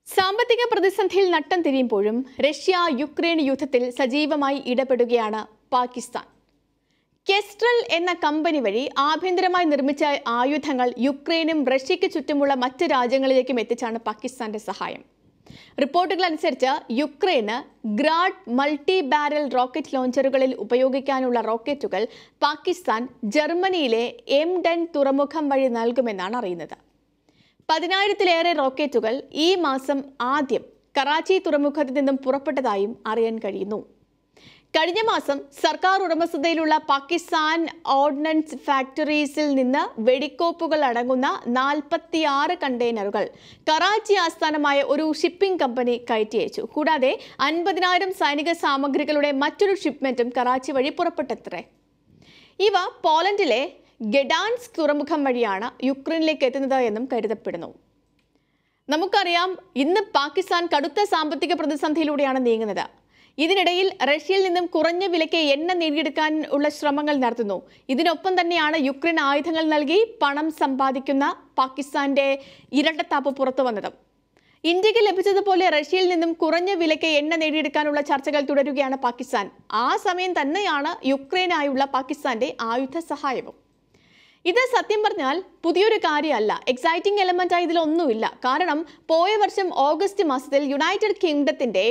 സാമ്പത്തിക പ്രതിസന്ധിയിൽ നട്ടം തിരിയുമ്പോഴും റഷ്യ യുക്രൈൻ യുദ്ധത്തിൽ സജീവമായി ഇടപെടുകയാണ് പാകിസ്ഥാൻ കെസ്ട്രൽ എന്ന കമ്പനി വഴി ആഭ്യന്തരമായി നിർമ്മിച്ച ആയുധങ്ങൾ യുക്രൈനും റഷ്യയ്ക്ക് ചുറ്റുമുള്ള മറ്റ് രാജ്യങ്ങളിലേക്കും എത്തിച്ചാണ് പാകിസ്ഥാന്റെ സഹായം റിപ്പോർട്ടുകൾ അനുസരിച്ച് യുക്രൈന് ഗ്രാഡ് മൾട്ടി ബാരൽ റോക്കറ്റ് ലോഞ്ചറുകളിൽ ഉപയോഗിക്കാനുള്ള റോക്കറ്റുകൾ പാകിസ്ഥാൻ ജർമ്മനിയിലെ എം ഡെൻ തുറമുഖം വഴി നൽകുമെന്നാണ് അറിയുന്നത് പതിനായിരത്തിലേറെ റോക്കറ്റുകൾ ഈ മാസം ആദ്യം കറാച്ചി തുറമുഖത്ത് നിന്നും പുറപ്പെട്ടതായും അറിയാൻ കഴിയുന്നു കഴിഞ്ഞ മാസം സർക്കാർ ഉടമസ്ഥതയിലുള്ള പാകിസ്ഥാൻ ഓർഡിനൻസ് ഫാക്ടറീസിൽ നിന്ന് വെടിക്കോപ്പുകൾ അടങ്ങുന്ന നാൽപ്പത്തിയാറ് കണ്ടെയ്നറുകൾ കറാച്ചി ആസ്ഥാനമായ ഒരു ഷിപ്പിംഗ് കമ്പനി കയറ്റി അയച്ചു കൂടാതെ അൻപതിനായിരം സൈനിക സാമഗ്രികളുടെ മറ്റൊരു ഷിപ്മെന്റും കറാച്ചി വഴി പുറപ്പെട്ടത്രേ ഇവ പോളണ്ടിലെ ഗഡാൻസ് തുറമുഖം വഴിയാണ് യുക്രൈനിലേക്ക് എത്തുന്നത് എന്നും കരുതപ്പെടുന്നു നമുക്കറിയാം ഇന്ന് പാകിസ്ഥാൻ കടുത്ത സാമ്പത്തിക പ്രതിസന്ധിയിലൂടെയാണ് നീങ്ങുന്നത് ഇതിനിടയിൽ റഷ്യയിൽ നിന്നും കുറഞ്ഞ വിലയ്ക്ക് എണ്ണ നേടിയെടുക്കാൻ ഉള്ള ശ്രമങ്ങൾ നടത്തുന്നു ഇതിനൊപ്പം തന്നെയാണ് യുക്രൈൻ ആയുധങ്ങൾ നൽകി പണം സമ്പാദിക്കുന്ന പാകിസ്ഥാന്റെ ഇരട്ടത്താപ്പ് പുറത്തു വന്നത് ഇന്ത്യക്ക് ലഭിച്ചതുപോലെ റഷ്യയിൽ നിന്നും കുറഞ്ഞ വിലയ്ക്ക് എണ്ണ നേടിയെടുക്കാനുള്ള ചർച്ചകൾ തുടരുകയാണ് പാകിസ്ഥാൻ ആ സമയം തന്നെയാണ് യുക്രൈനായുള്ള പാകിസ്ഥാന്റെ ആയുധ സഹായവും ഇത് സത്യം പറഞ്ഞാൽ പുതിയൊരു കാര്യമല്ല എക്സൈറ്റിംഗ് എലമെന്റായി ഇതിലൊന്നുമില്ല കാരണം പോയ വർഷം ഓഗസ്റ്റ് മാസത്തിൽ യുണൈറ്റഡ് കിങ്ഡത്തിന്റെ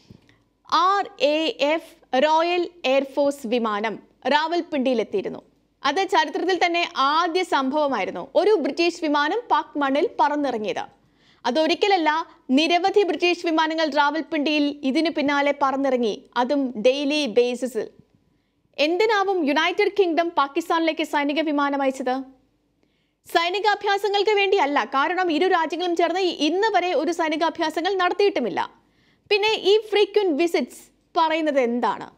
R A F Royal Air Force വിമാനം റാവൽപിണ്ടിയിലെത്തിയിരുന്നു അത് ചരിത്രത്തിൽ തന്നെ ആദ്യ സംഭവമായിരുന്നു ഒരു ബ്രിട്ടീഷ് വിമാനം പാക് മണ്ണിൽ പറന്നിറങ്ങിയത് അതൊരിക്കലല്ല നിരവധി ബ്രിട്ടീഷ് വിമാനങ്ങൾ റാവൽപിണ്ടിയിൽ ഇതിനു പിന്നാലെ പറന്നിറങ്ങി അതും ഡെയിലി ബേസിസിൽ എന്തിനാവും യുണൈറ്റഡ് കിങ്ഡം പാകിസ്ഥാനിലേക്ക് സൈനിക വിമാനം അയച്ചത് സൈനികാഭ്യാസങ്ങൾക്ക് വേണ്ടിയല്ല കാരണം ഇരു രാജ്യങ്ങളും ചേർന്ന് ഇന്ന് വരെ ഒരു സൈനികാഭ്യാസങ്ങൾ നടത്തിയിട്ടുമില്ല പിന്നെ ഈ ഫ്രീക്വന്റ് വിസിറ്റ്സ് പറയുന്നത് എന്താണ്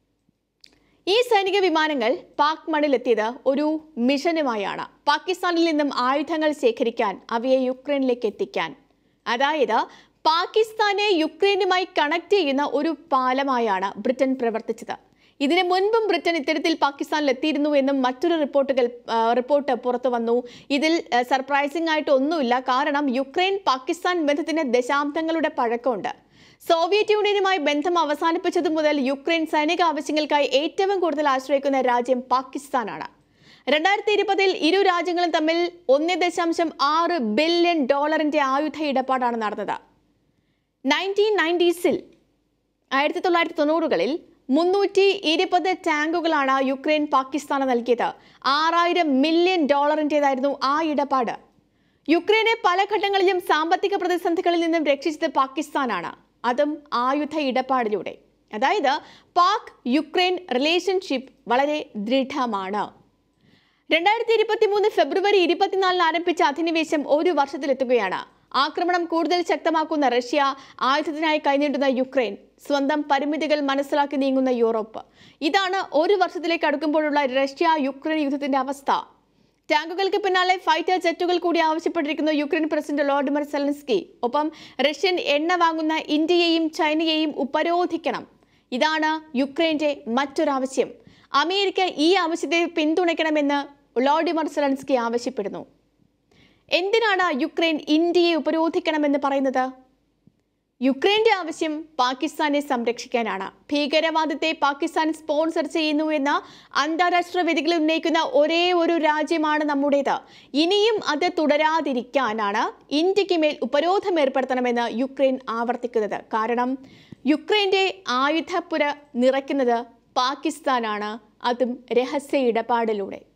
ഈ സൈനിക വിമാനങ്ങൾ പാക് മണ്ണിലെത്തിയത് ഒരു മിഷനുമായാണ് പാകിസ്ഥാനിൽ നിന്നും ആയുധങ്ങൾ ശേഖരിക്കാൻ അവയെ യുക്രൈനിലേക്ക് എത്തിക്കാൻ അതായത് പാകിസ്ഥാനെ യുക്രൈനുമായി കണക്ട് ചെയ്യുന്ന ഒരു പാലമായാണ് ബ്രിട്ടൻ പ്രവർത്തിച്ചത് ഇതിനു മുൻപും ബ്രിട്ടൻ ഇത്തരത്തിൽ പാകിസ്ഥാനിൽ എത്തിയിരുന്നു എന്നും മറ്റൊരു റിപ്പോർട്ടുകൾ ആ, റിപ്പോർട്ട് പുറത്തു വന്നു ഇതിൽ സർപ്രൈസിംഗ് ആയിട്ട് ഒന്നുമില്ല കാരണം യുക്രൈൻ പാകിസ്ഥാൻ ബന്ധത്തിന് ദശാബ്ദങ്ങളുടെ പഴക്കമുണ്ട് സോവിയറ്റ് യൂണിയനുമായി ബന്ധം അവസാനിപ്പിച്ചതു മുതൽ യുക്രൈൻ സൈനിക ആവശ്യങ്ങൾക്കായി ഏറ്റവും കൂടുതൽ ആശ്രയിക്കുന്ന രാജ്യം പാകിസ്ഥാനാണ് രണ്ടായിരത്തി ഇരുപതിൽ ഇരു രാജ്യങ്ങളും തമ്മിൽ ഒന്ന് ദശാംശം ആറ് ബില്യൺ ഡോളറിന്റെ ആയുധ ഇടപാടാണ് നടന്നത് നയൻറ്റീൻ നയൻറ്റീസിൽ ആയിരത്തി തൊള്ളായിരത്തി തൊണ്ണൂറുകളിൽ മുന്നൂറ്റി ഇരുപത് ടാങ്കുകളാണ് യുക്രൈൻ പാകിസ്ഥാന് നൽകിയത് ആറായിരം മില്യൺ ഡോളറിൻ്റെതായിരുന്നു ആ ഇടപാട് യുക്രൈനെ പല ഘട്ടങ്ങളിലും സാമ്പത്തിക പ്രതിസന്ധികളിൽ നിന്നും രക്ഷിച്ചത് പാകിസ്ഥാനാണ് അതും ആയുധ ഇടപാടിലൂടെ അതായത് പാക് യുക്രൈൻ റിലേഷൻഷിപ്പ് വളരെ ദൃഢമാണ് രണ്ടായിരത്തി ഇരുപത്തി മൂന്ന് ഫെബ്രുവരി ഇരുപത്തിനാലിന് ആരംഭിച്ച അധിനിവേശം ഒരു വർഷത്തിലെത്തുകയാണ് ആക്രമണം കൂടുതൽ ശക്തമാക്കുന്ന റഷ്യ ആയുധത്തിനായി കൈനീട്ടുന്ന യുക്രൈൻ സ്വന്തം പരിമിതികൾ മനസ്സിലാക്കി നീങ്ങുന്ന യൂറോപ്പ് ഇതാണ് ഒരു വർഷത്തിലേക്ക് അടുക്കുമ്പോഴുള്ള റഷ്യ യുക്രൈൻ യുദ്ധത്തിന്റെ അവസ്ഥ ടാങ്കുകൾക്ക് പിന്നാലെ ഫൈറ്റർ ജെറ്റുകൾ കൂടി ആവശ്യപ്പെട്ടിരിക്കുന്നു യുക്രൈൻ പ്രസിഡന്റ് വോളോഡിമർ സെലൻസ്കി ഒപ്പം റഷ്യൻ എണ്ണ വാങ്ങുന്ന ഇന്ത്യയെയും ചൈനയെയും ഉപരോധിക്കണം ഇതാണ് യുക്രൈന്റെ മറ്റൊരാവശ്യം അമേരിക്ക ഈ ആവശ്യത്തെ പിന്തുണയ്ക്കണമെന്ന് വ്ളോഡിമർ സെലൻസ്കി ആവശ്യപ്പെടുന്നു എന്തിനാണ് യുക്രൈൻ ഇന്ത്യയെ ഉപരോധിക്കണമെന്ന് പറയുന്നത് യുക്രൈന്റെ ആവശ്യം പാകിസ്ഥാനെ സംരക്ഷിക്കാനാണ് ഭീകരവാദത്തെ പാകിസ്ഥാൻ സ്പോൺസർ ചെയ്യുന്നു എന്ന അന്താരാഷ്ട്ര വേദികളിൽ ഉന്നയിക്കുന്ന ഒരേ ഒരു രാജ്യമാണ് നമ്മുടേത് ഇനിയും അത് തുടരാതിരിക്കാനാണ് ഇന്ത്യക്ക് മേൽ ഉപരോധം ഏർപ്പെടുത്തണമെന്ന് യുക്രൈൻ ആവർത്തിക്കുന്നത് കാരണം യുക്രൈന്റെ ആയുധപ്പുര നിറയ്ക്കുന്നത് പാകിസ്ഥാനാണ് അതും രഹസ്യ ഇടപാടിലൂടെ